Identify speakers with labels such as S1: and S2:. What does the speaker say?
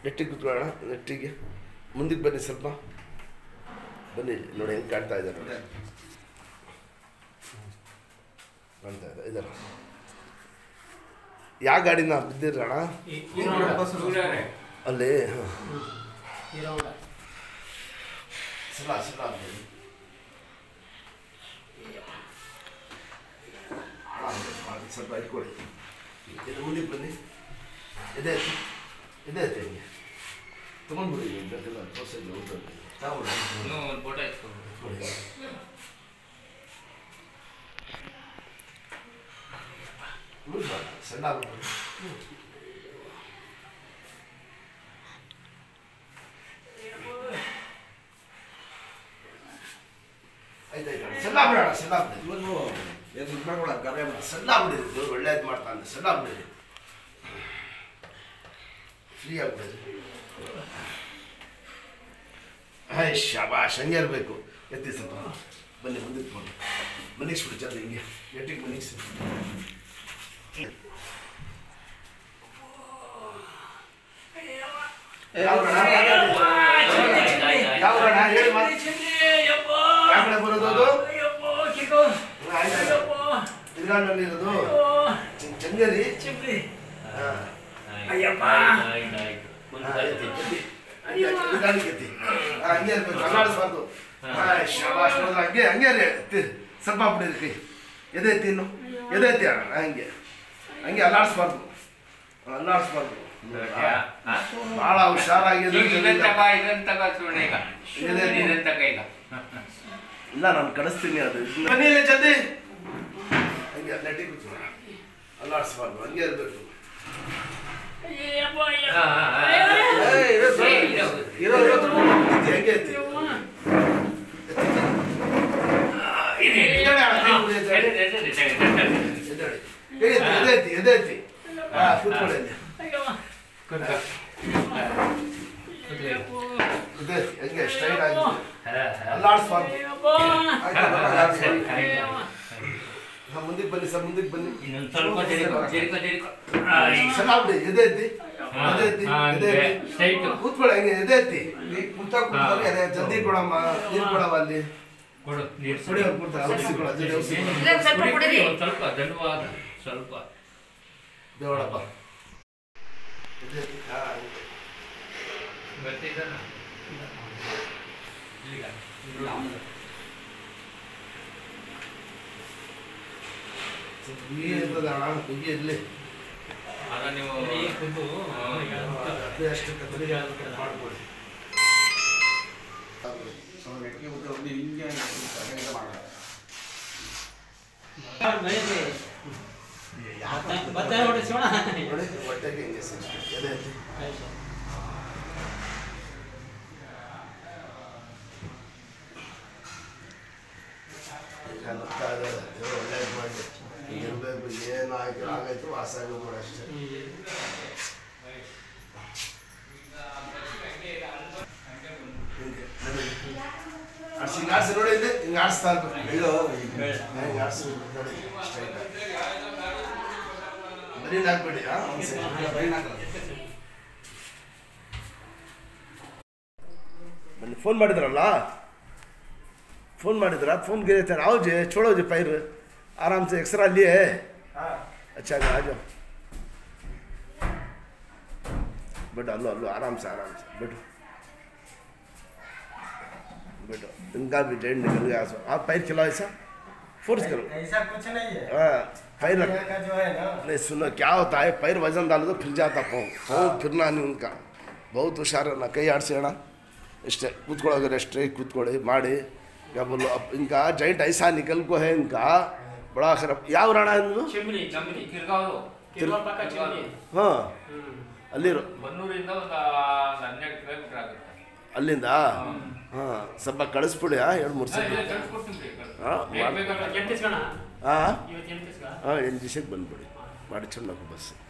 S1: ನೆಟ್ಟಿಗೆ ಕೂತ್ಕೊಳ್ಳೋಣ ನೆಟ್ಟಿಗೆ ಮುಂದಕ್ಕೆ ಬನ್ನಿ ಸ್ವಲ್ಪ ಬನ್ನಿ ನೋಡಿ ಹೆಂಗೆ ಕಾಣ್ತಾ ಇದ್ದಾರೆ ನೋಡಿ. ಕಾಣ್ತಾ ಇದೆ ಇದ್ದಾರೆ ಯಾವ ಗಾಡಿನ ಬಿದ್ದಿರೋಣ ಅಲ್ಲಿ ಹಾಂ ಸಲ ಸಲ ಬನ್ನಿ. ಹಾಂ, ಮಾಡಿ, ಸ್ವಲ್ಪ ಇಟ್ಕೊಳ್ಳಿ ಇದು ಮುಂದಕ್ಕೆ ಬನ್ನಿ ಇದೆ ಇದೆ ಐತೆ ಹಿಂಗೆ ತೊಗೊಂಡ್ಬಿಡಿ ಬೇಕಲ್ಲ ತೋರ್ಸಿಲ್ಲ ಊಟ ತಗೊಂಡು
S2: ಫೋಟೋ ಎತ್ಕೊಂಡು
S1: ಕೊಡಿ ಲೂಸ್ ಬೇಡ ಸಣ್ಣ ಆಗ್ಬಿಡು. ಆಯ್ತು ಆಯ್ತು ಸಣ್ಣ ಬಿಡೋಣ ಸಣ್ಣ ಬಿಡಿ ಸಣ್ಣ ಬಿಡಿ ದೇವ್ರು ಒಳ್ಳೇದು ಮಾಡ್ತಾನೆ ಸಣ್ಣ ಬಿಡಿ ಫ್ರೀ ಆಗ್ಬಿಡಿ ಹಾಯ್ ಶಾಬಾಷ್ ಹಂಗೆ ಇರಬೇಕು ಎತ್ತಿ ಸ್ವಲ್ಪ ಬನ್ನಿ ಮುಂದಕ್ಕೆ ಬನ್ನಿ ಮನಗಿಸ್ಬಿಡಿ ಚಂದ ಹಿಂಗೆ ಎಟ್ಟಿಗೆ ಮನಗಿಸಿ ಯಾವ ಗಣ? ಯಾವ ಗಣ? ಹೇಳಿ ಮತ್ತೆ. ಯಾವ ಕಡೆ ಬರೋದು ಅದು ತಿರ್ಗಾಡ್ನಲ್ಲಿ ಇರೋದು ಚ- ಚಂಗೇರಿ ಹಾ. ಹಾ, ಎತ್ತಿ, ಎತ್ತಿ. ನಿಧಾನಕ್ಕೆ ಎತ್ತಿ. ಹಾ, ಹಂಗೆ ಇರ್ಬೇಕು ಅಲ್ಲಾಡಿಸ್ಬಾರ್ದು ಹಾ, ಶಾಬಾಷ್ ನೋಡ್ರಿ, ಹಂಗೆ ಹಂಗೆ ರೀ ಎತ್ತಿ. ಸ್ವಲ್ಪ ಬಿಡಿರಿ ಕೈ ಎದೆ ಎತ್ತಿ ಇನ್ನು ಎದೆ ಎತ್ತಿ ಅಣ್ಣ ಹಂಗೆ ಹಂಗೆ ಅಲ್ಲಾಡಿಸ್ಬಾರ್ದು ಅಲ್ಲಾಡಿಸ್ಬಾರ್ದು ಭಾಳ ಹುಷಾರಾಗಿದೆ ಇಲ್ಲ ನಾನು ಕಳಿಸ್ತೀನಿ ಅದು ಬನ್ನಿ ಇಲ್ಲಿ ಜಲ್ದಿ ಹಂಗೆ ನೆಟ್ಟಿ ಕೂತ್ಕೊಳ್ಳ ಅಲ್ಲಾಡಿಸ್ಬಾರ್ದು ಹಂಗೆ ಇರಬೇಕು ಇರೋ ಇರೋ ಎತ್ತಿ, ಹಂಗೆ ಎತ್ತಿ ಎದ್ದೇಳಿ. ಕೈ ಎತ್ತಿ, ಎದೆ ಎತ್ತಿ ಎದೆ ಎತ್ತಿ ಹಾ ಕೂತ್ಕೊಳ್ಳಿ ಅಲ್ಲಿ. ಎದೆ ಎತ್ತಿ, ಹಂಗೆ ಸ್ಟ್ರೈಟ್ ಆಗಿ ಅಲ್ಲಾಡಿಸ್ಬಾರ್ದು ಹಾ, ಮುಂದಕ್ಕೆ ಬನ್ನಿ ಸರ್ ಮುಂದಕ್ಕೆ ಬನ್ನಿ
S2: ಇನ್ನೊಂದು ಸ್ವಲ್ಪ ಜರಿಕೊ ಜರಿಕೊ ಜರಿಕೊ
S1: ಸಲ ಬಿಡಿ ಎದೆ ಎತ್ತಿ ಎದೆ ಎತ್ತಿ ಎದೆ ಎತ್ತಿ
S2: ಸ್ಟ್ರೈಟ್
S1: ಕೂತ್ಕೊಳ್ಳಿ ಹಂಗೆ ಎದೆ ಎತ್ತಿ ಕುಂತ ಕೂತ್ಕೊಳ್ಳಿ ಅದೇ ಜಲ್ದಿ ಕೊಡಮ್ಮ ನೀರು ಕೊಡವ ಅಲ್ಲಿ
S2: ಕೊಡು ನೀರು
S1: ಕುಡಿ ಅವ್ರು ಕೊಡ್ತಾರೆ ಔಷಧಿ ಕೊಡು ಜಲ್ದಿ ಔಷಧಿ ಕೊಡು.
S3: ಇಲ್ಲ, ಸ್ವಲ್ಪ ಕೊಡಿರಿ.
S2: ಒಂದು ಸ್ವಲ್ಪ ದಂಡವಾದ ಸ್ವಲ್ಪ
S1: ದೇವಳಪ್ಪ ಎದೆ ಎತ್ತಿ ಹಾ, ಹಂಗೆ.
S2: ಬರ್ತಿದ್ದಾನ ಇಲ್ಲಿಗ
S1: ಸ್ವಲ್ಪ ಬಿಗಿ ಇರ್ತದೆ ಅಣ್ಣ ಬಿಗಿ ಇರಲಿ
S2: ಆಗ ನೀವು
S1: ಅದೇ ಅಷ್ಟು ಕತ್ತರಿಗೆ ಮಾಡ್ಕೊಳ್ಳಿ ನೋಡಿ ಹೊಟ್ಟೆಗೆ ಹಿಂಗೆ ಸಿಕ್ತು. ಎದೆ ಎತ್ತಿ ಈಗ ನಗ್ತಾ ಇದ್ದಾರೆ ದೇವ್ರು ಒಳ್ಳೇದು ಮಾಡಿ ಇರಬೇಕು ಏನು ಆಯ್ತು ಆಗೈತು ವಾಸ ಆಗಬೇಕು ಅಷ್ಟೇ ಹಿಂಗೆ ನೋಡಿ. ಆಡ್ಸಿ ಹಿಂಗೆ ಆಡ್ಸಿ ನೋಡಿ ಇಲ್ಲಿ ಹಿಂಗೆ ಆಡಿಸ್ತಾ ಇರ್ಬೇಕು ಹಿಂಗೆ ಆಡಿಸಿ ನೋಡಿ ಸ್ಟ್ರೈಟ್ ಬರೀ ಹಾಕ್ಬೇಡಿ ಹಾಂ ಒಂದು ಸೈಡ್ ಬನ್ನಿ ಫೋನ್ ಮಾಡಿದ್ರಲ್ಲ ಫೋನ್ ಮಾಡಿದ್ರಾ फोन किए थे आओ जे छोड़ो जे पैर आराम से एक्सरा लिए अच्छा आ जाओ बैठो हल्लो हल्लो आराम से आराम से बैठो बैठो इनका भी डेंट निकल गया सो आप पैर खिलाओ ऐसा फोर्स करो
S4: ऐसा कुछ नहीं है
S1: हाँ पैर रख
S4: यहाँ का जो है ना
S1: नहीं सुनो क्या होता है पैर वजन डालो तो फिर जाता पाँव पाँव फिरना नहीं उनका बहुत ಹುಷಾರ ನಾ ಕೈ ಆಡಿಸೋಣ ಇಷ್ಟೇ ಕೂತ್ಕೊಳ್ಳೋದ್ರೆ ಅಷ್ಟೇ ಕೂತ್ಕೊಳ್ಳಿ ಮಾಡಿ क्या बोलो अब इनका जॉइंट ऐसा निकल को है इनका बड़ा खराब ಯಾವ ರಾಣ ಎಂದು
S2: ಚಿಮ್ನಿ ಚಿಮ್ನಿ ಕಿರ್ಗಾವ್ದು
S1: ಹಾಂ ಅಲ್ಲಿರೋ
S2: ಬನ್ನೂರಿಂದ ಒಂದು ಹನ್ನೆರಡು ಕಿಲೋಮೀಟರ್ ಆಗುತ್ತೆ
S1: ಅಲ್ಲಿಂದ ಹಾಂ ಸ್ವಲ್ಪ ಕಳಿಸ್ಬಿಡಿ ಹಾಂ ಎರಡು ಮೂರು ಸಲ
S2: ಕಳ್ಸ್ಕೊಡ್ತೀನಿ
S1: ಹಾಂ
S2: ಬೇಗ ಬೇಗ
S1: ಹಾಂ ಹಾಂ ಎಂಟು ದಿವಸಕ್ಕೆ ಬಂದ್ಬಿಡಿ ಮಾಡಿ ಚೆನ್ನಪ್ಪ ಬಸ್